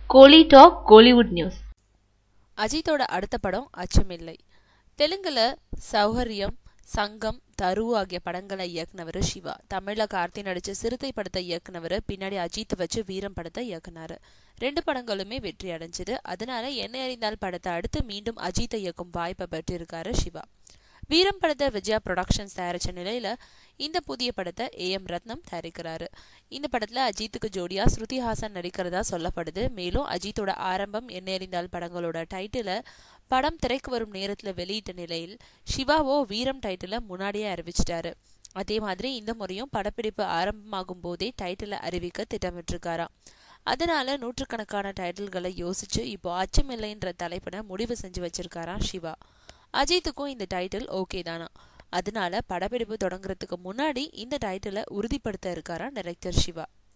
கோலி talk Kollywood news அஜித்தோட அடுத்த படம் அச்சமில்லை தெலுங்குல சௌகரியம் சங்கம் தரு ஆகிய படங்களை இயக்குனவர் சிவா தமிழ்ல கார்த்தி நடிச்ச சிறுத்தை படத்தை இயக்குனவர் பின்னாடி அஜித் வச்சு வீரம் படத்தை இயக்குனாரு ரெண்டு படங்களுமே வெற்றி அடைஞ்சது அதனால என்ன அறிந்தால் படத்தை அடுத்து மீண்டும் அஜித்தை இயக்கும் வாய்ப்பை பெற்றிருக்காரு சிவா வீரம் படத்தை விஜயா ப்ரொடக்ஷன்ஸ் தயாரிச்ச நிலையில இந்த புதிய படத்தை ஏ எம் ரத்னம் தயாரிக்கிறாரு இந்த படத்துல அஜித்துக்கு ஜோடியா ஸ்ருதி ஹாசன் நடிக்கிறதா சொல்லப்படுது மேலும் அஜித்தோட ஆரம்பம் என்ன அறிந்தால் படங்களோட டைட்டில படம் திரைக்கு வரும் நேரத்துல வெளியிட்ட நிலையில் சிவாவோ வீரம் டைட்டில முன்னாடியே அறிவிச்சிட்டாரு அதே மாதிரி இந்த முறையும் படப்பிடிப்பு ஆரம்பமாகும் போதே டைட்டிலை அறிவிக்க திட்டமிட்டிருக்காராம் அதனால நூற்றுக்கணக்கான டைட்டில்களை யோசிச்சு இப்போ அச்சமில்லைன்ற தலைப்பினை முடிவு செஞ்சு வச்சிருக்காராம் சிவா அஜித்துக்கும் இந்த டைட்டில் ஓகே தானா அதனால படப்பிடிப்பு தொடங்குறதுக்கு முன்னாடி இந்த டைட்டிலை உறுதிப்படுத்த இருக்காரா டைரக்டர் சிவா